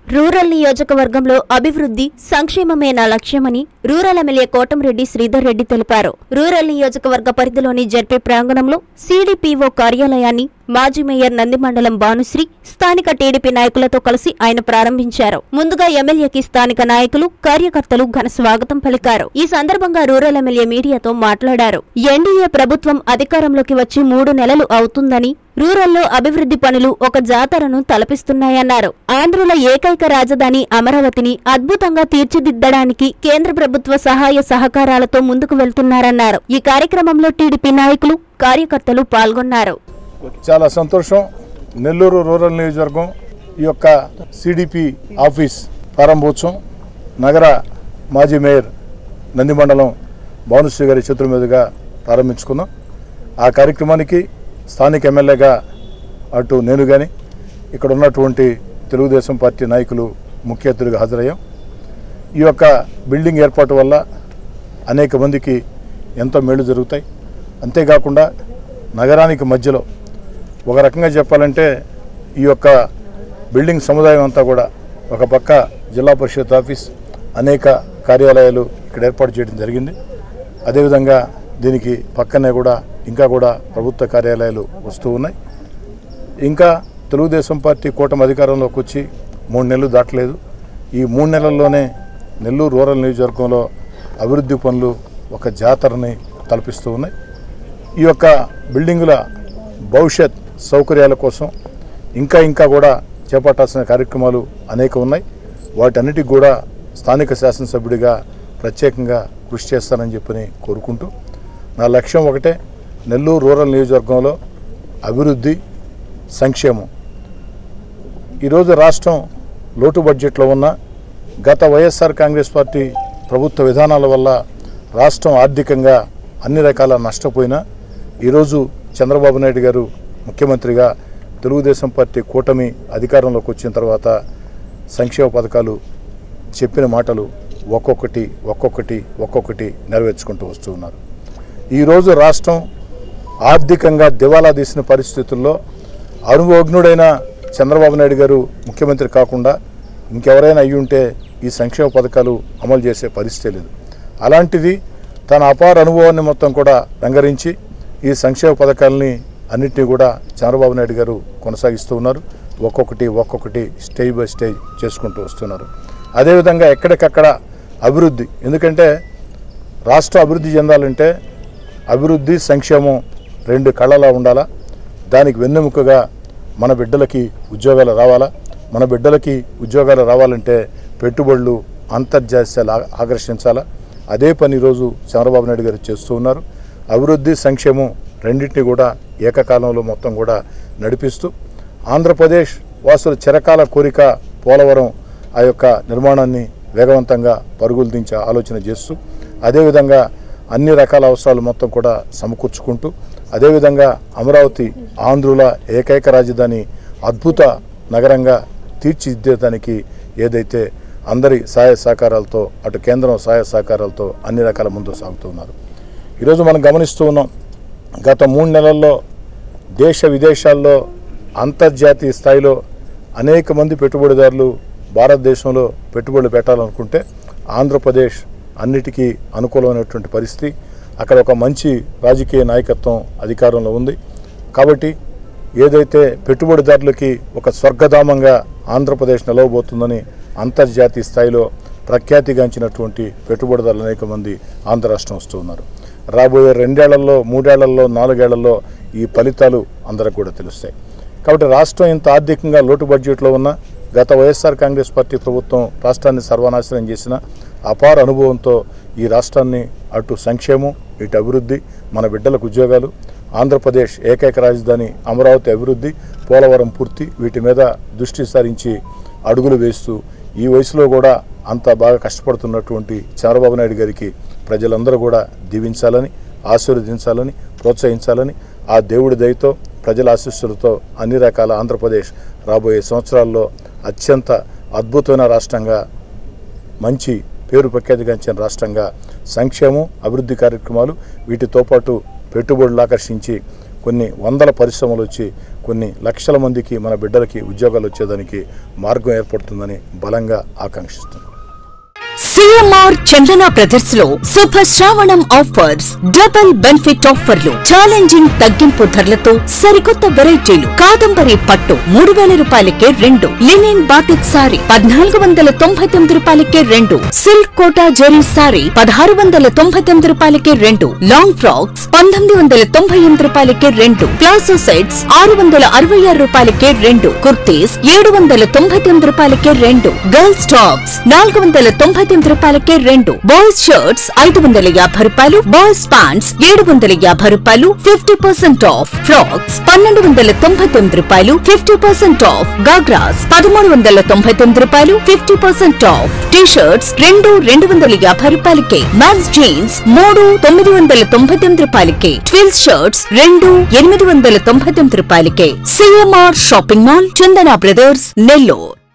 rural నియోజకవర్గంలో అభివృద్ధి సంక్షేమమే నా లక్ష్యమని రూరల్ ఎమ్మెల్యే కోటంరెడ్డి శ్రీధర్ రెడ్డి తెలిపారు రూరల్ నియోజకవర్గ పరిధిలోని జడ్పీ ప్రాంగణంలో సీడీపీఓ కార్యాలయాన్ని మాజీ మేయర్ నందిమండలం భానుశ్రీ స్థానిక టీడీపీ నాయకులతో కలిసి ఆయన ప్రారంభించారు ముందుగా ఎమ్మెల్యేకి స్థానిక నాయకులు కార్యకర్తలు ఘన స్వాగతం పలికారు ఈ సందర్భంగా రూరల్ ఎమ్మెల్యే మీడియాతో మాట్లాడారు ఎన్డీఏ ప్రభుత్వం అధికారంలోకి వచ్చి మూడు నెలలు అవుతుందని రూరల్లో అభివృద్ధి పనులు ఒక జాతరను తలపిస్తున్నాయన్నారు ఆంధ్రుల ఏకైక రాజధాని అమరావతిని అద్భుతంగా తీర్చిదిద్దడానికి కేంద్ర ప్రభుత్వ సహాయ సహకారాలతో ముందుకు వెళ్తున్నారన్నారు ఈ కార్యక్రమంలో టీడీపీ నాయకులు కార్యకర్తలు పాల్గొన్నారు చాలా సంతోషం నెల్లూరు రూరల్ నియోజకవర్గం ఈ యొక్క సిడిపి ఆఫీస్ ప్రారంభోత్సవం నగర మాజీ మేయర్ నందిమండలం భానుశ్రీ గారి చేతుల మీదుగా ప్రారంభించుకున్నాం ఆ కార్యక్రమానికి స్థానిక ఎమ్మెల్యేగా అటు నేను కానీ ఇక్కడ ఉన్నటువంటి తెలుగుదేశం పార్టీ నాయకులు ముఖ్య అతిథిగా హాజరయ్యాం ఈ యొక్క బిల్డింగ్ ఏర్పాటు వల్ల అనేక మందికి ఎంతో మేలు జరుగుతాయి అంతేకాకుండా నగరానికి మధ్యలో ఒక రకంగా చెప్పాలంటే ఈ యొక్క బిల్డింగ్ సముదాయం అంతా కూడా ఒక పక్క జిల్లా పరిషత్ ఆఫీస్ అనేక కార్యాలయాలు ఇక్కడ ఏర్పాటు చేయడం జరిగింది అదేవిధంగా దీనికి పక్కనే కూడా ఇంకా కూడా ప్రభుత్వ కార్యాలయాలు వస్తూ ఉన్నాయి ఇంకా తెలుగుదేశం పార్టీ కూటమి అధికారంలోకి వచ్చి మూడు నెలలు దాటలేదు ఈ మూడు నెలల్లోనే నెల్లూరు రూరల్ నియోజకవర్గంలో అభివృద్ధి పనులు ఒక జాతరని తలపిస్తూ ఉన్నాయి ఈ యొక్క బిల్డింగుల భవిష్యత్ సౌకర్యాల కోసం ఇంకా ఇంకా కూడా చేపట్టాల్సిన కార్యక్రమాలు అనేక ఉన్నాయి వాటన్నిటికి కూడా స్థానిక శాసనసభ్యుడిగా ప్రత్యేకంగా కృషి చేస్తానని చెప్పని కోరుకుంటూ నా లక్ష్యం ఒకటే నెల్లూరు రూరల్ నియోజకవర్గంలో అభివృద్ధి సంక్షేమం ఈరోజు రాష్ట్రం లోటు బడ్జెట్లో ఉన్న గత వైఎస్ఆర్ కాంగ్రెస్ పార్టీ ప్రభుత్వ విధానాల వల్ల రాష్ట్రం ఆర్థికంగా అన్ని రకాల నష్టపోయినా ఈరోజు చంద్రబాబు నాయుడు గారు ముఖ్యమంత్రిగా తెలుగుదేశం పార్టీ కూటమి అధికారంలోకి వచ్చిన తర్వాత సంక్షేమ పథకాలు చెప్పిన మాటలు ఒక్కొక్కటి ఒక్కొక్కటి ఒక్కొక్కటి నెరవేర్చుకుంటూ వస్తూ ఉన్నారు ఈరోజు రాష్ట్రం ఆర్థికంగా దివాలా తీసిన పరిస్థితుల్లో అనుభవజ్ఞుడైన చంద్రబాబు నాయుడు గారు ముఖ్యమంత్రి కాకుండా ఇంకెవరైనా అయ్యి ఉంటే ఈ సంక్షేమ పథకాలు అమలు చేసే పరిస్థితి లేదు అలాంటిది తన అపార అనుభవాన్ని మొత్తం కూడా రంగరించి ఈ సంక్షేమ పథకాలని అన్నింటినీ కూడా చంద్రబాబు నాయుడు గారు కొనసాగిస్తూ ఉన్నారు ఒక్కొక్కటి ఒక్కొక్కటి స్టేజ్ బై స్టేజ్ చేసుకుంటూ వస్తున్నారు అదేవిధంగా ఎక్కడికక్కడ అభివృద్ధి ఎందుకంటే రాష్ట్రం అభివృద్ధి చెందాలంటే అభివృద్ధి సంక్షేమం రెండు కళ్ళలా ఉండాలా దానికి వెన్నెముకగా మన బిడ్డలకి ఉద్యోగాలు రావాలా మన బిడ్డలకి ఉద్యోగాలు రావాలంటే పెట్టుబడులు అంతర్జాతీయాలు ఆ- ఆకర్షించాలా అదే పని ఈరోజు చంద్రబాబు నాయుడు గారు చేస్తూ ఉన్నారు అభివృద్ధి సంక్షేమం రెండింటిని కూడా ఏకకాలంలో మొత్తం కూడా నడిపిస్తూ ఆంధ్రప్రదేశ్ వాసుల చిరకాల కోరిక పోలవరం ఆ యొక్క నిర్మాణాన్ని వేగవంతంగా పరుగులు దించే ఆలోచన చేస్తూ అదేవిధంగా అన్ని రకాల అవసరాలు మొత్తం కూడా సమకూర్చుకుంటూ అదేవిధంగా అమరావతి ఆంధ్రుల ఏకైక రాజధాని అద్భుత నగరంగా తీర్చిదిద్దేదానికి ఏదైతే అందరి సహాయ సహకారాలతో అటు కేంద్రం సహాయ సహకారాలతో అన్ని రకాల ముందుకు సాగుతూ ఉన్నారు ఈరోజు మనం గమనిస్తూ ఉన్నాం గత మూడు నెలల్లో దేశ విదేశాల్లో అంతర్జాతీయ స్థాయిలో అనేక మంది పెట్టుబడిదారులు భారతదేశంలో పెట్టుబడులు పెట్టాలనుకుంటే ఆంధ్రప్రదేశ్ అన్నిటికీ అనుకూలమైనటువంటి పరిస్థితి అక్కడ ఒక మంచి రాజకీయ నాయకత్వం అధికారంలో ఉంది కాబట్టి ఏదైతే పెట్టుబడిదారులకి ఒక స్వర్గధామంగా ఆంధ్రప్రదేశ్ నిలవబోతుందని అంతర్జాతీయ స్థాయిలో ప్రఖ్యాతిగాంచినటువంటి పెట్టుబడిదారులు అనేక మంది ఆంధ్ర రాష్ట్రం వస్తూ ఉన్నారు రాబోయే రెండేళ్లలో మూడేళ్లలో నాలుగేళ్లలో ఈ ఫలితాలు అందరికి కూడా తెలుస్తాయి కాబట్టి రాష్ట్రం ఇంత ఆర్థికంగా లోటు బడ్జెట్లో ఉన్న గత వైఎస్ఆర్ కాంగ్రెస్ పార్టీ ప్రభుత్వం రాష్ట్రాన్ని సర్వనాశనం చేసిన అపార అనుభవంతో ఈ రాష్ట్రాన్ని అటు సంక్షేమం ఇటు అభివృద్ధి మన బిడ్డలకు ఉద్యోగాలు ఆంధ్రప్రదేశ్ ఏకైక రాజధాని అమరావతి అభివృద్ధి పోలవరం పూర్తి వీటి మీద దృష్టి సారించి అడుగులు వేస్తూ ఈ వయసులో కూడా అంత బాగా కష్టపడుతున్నటువంటి చంద్రబాబు నాయుడు గారికి ప్రజలందరూ కూడా దీవించాలని ఆశీర్వదించాలని ప్రోత్సహించాలని ఆ దేవుడి దయతో ప్రజల ఆశీస్సులతో అన్ని రకాల ఆంధ్రప్రదేశ్ రాబోయే సంవత్సరాల్లో అత్యంత అద్భుతమైన రాష్ట్రంగా మంచి పేరు ప్రఖ్యాతిగాంచిన రాష్ట్రంగా సంక్షేమం అభివృద్ధి కార్యక్రమాలు వీటితో పాటు పెట్టుబడులు ఆకర్షించి కొన్ని వందల పరిశ్రమలు వచ్చి కొన్ని లక్షల మందికి మన బిడ్డలకి ఉద్యోగాలు వచ్చేదానికి మార్గం ఏర్పడుతుందని బలంగా ఆకాంక్షిస్తున్నాను సిఎంఆర్ చందన బ్రదర్స్ లో శుభ శ్రావణం ఆఫర్స్ డబుల్ బెనిఫిట్ ఆఫర్లు ఛాలెంజింగ్ తగ్గింపు ధరలతో సరికొత్త వెరైటీలు కాదంబరి పట్టు మూడు వేల రూపాయలకే రెండు లినిన్ బాటిక్ సారీ పద్నాలుగు వందల తొంభై తొమ్మిది రూపాయలకే రెండు సిల్క్ కోటా జెరీ సారీ పదహారు వందల తొంభై తొమ్మిది రూపాయలకే రెండు లాంగ్ ఫ్రాక్స్ పంతొమ్మిది వందల తొంభై ఎనిమిది రూపాయలకే రెండు ప్లాసో సెట్స్ ఆరు వందల అరవై ఆరు రూపాయలకే రెండు కుర్తీస్ ఏడు వందల తొంభై తొమ్మిది రూపాయలకే రెండు గర్ల్స్ టాప్స్ నాలుగు వందల తొంభై తొమ్మిది రూపాయలకే రెండు బాయ్స్ షర్ట్స్ ఐదు వందల యాభై రూపాయలు బాయ్స్ ప్యాంట్స్ ఏడు వందల యాభై రూపాయలు ఫిఫ్టీ పర్సెంట్ ఆఫ్ ఫ్రాక్స్ పన్నెండు వందల తొంభై తొమ్మిది రూపాయలు ఫిఫ్టీ పర్సెంట్ ఆఫ్ గాగ్రాస్ పదమూడు వందల తొంభై తొమ్మిది రూపాయలు fifty percent off T shirts రెండు రెండు వందల యాభై రూపాయలకే మ్యాక్స్ జీన్స్ మూడు తొమ్మిది వందల తొంభై తొమ్మిది రూపాయలకే ట్విల్స్ షర్ట్స్ రెండు ఎనిమిది వందల తొంభై తొమ్మిది రూపాయలకే CMR shopping mall Chandana brothers Nellore